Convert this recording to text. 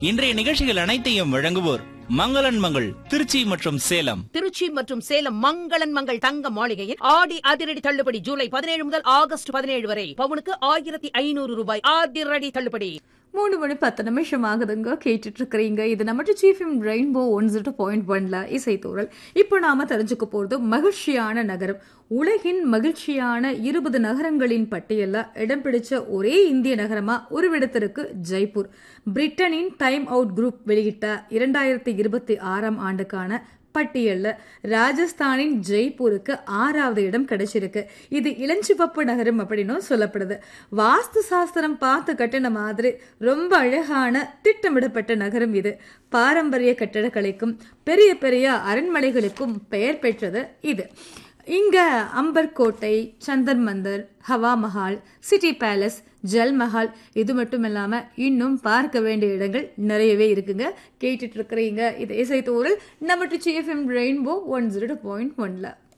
இன்றைய நிகழ்ச்சிகள் அனைத்தையும் வழங்குவோர் மங்களன் மங்கள் திருச்சி மற்றும் சேலம் திருச்சி மற்றும் சேலம் மங்களன் மங்கள் தங்க மாளிகையில் ஆடி அதிரடி தள்ளுபடி ஜூலை பதினேழு முதல் ஆகஸ்ட் பதினேழு வரை பவுனுக்கு ஆயிரத்தி ஐநூறு ரூபாய் அதிரடி தள்ளுபடி மூணு மணி பத்து நிமிஷம் ஆகுதுங்க கேட்டுட்டு இருக்கிறீங்க இது நம்ம சீஃப் ரெயின்போ ஒன் ஜீரோ பாயிண்ட் ஒன்ல இசைத்தூரல் இப்போ நாம தெரிஞ்சுக்க போறது மகிழ்ச்சியான நகரம் உலகின் மகிழ்ச்சியான இருபது நகரங்களின் பட்டியல்ல இடம் பிடிச்ச ஒரே இந்திய நகரமா உருவெடுத்திருக்கு ஜெய்ப்பூர் பிரிட்டனின் டைம் அவுட் குரூப் வெளியிட்ட இரண்டாயிரத்தி இருபத்தி ஆறாம் ஆண்டுக்கான பட்டியல்ல ராஜஸ்தானின் ஜெய்ப்பூருக்கு ஆறாவது இடம் கிடைச்சிருக்கு இது இளஞ்சிவப்பு நகரம் அப்படின்னும் சொல்லப்படுது வாஸ்து சாஸ்திரம் பார்த்து கட்டின மாதிரி ரொம்ப அழகான திட்டமிடப்பட்ட நகரம் இது பாரம்பரிய கட்டடக்கலைக்கும் பெரிய பெரிய அரண்மனைகளுக்கும் பெயர் பெற்றது இது இங்க அம்பர் கோட்டை சந்தன் மந்தர் ஹவா மஹால் சிட்டி பேலஸ் ஜல் மஹால் இது மட்டும் இல்லாம இன்னும் பார்க்க வேண்டிய இடங்கள் நிறையவே இருக்குங்க கேட்டுட்டு இருக்கிறீங்க இது இசைத்தூரில் நம்ம T F M rainbow one zero point ஒன்ல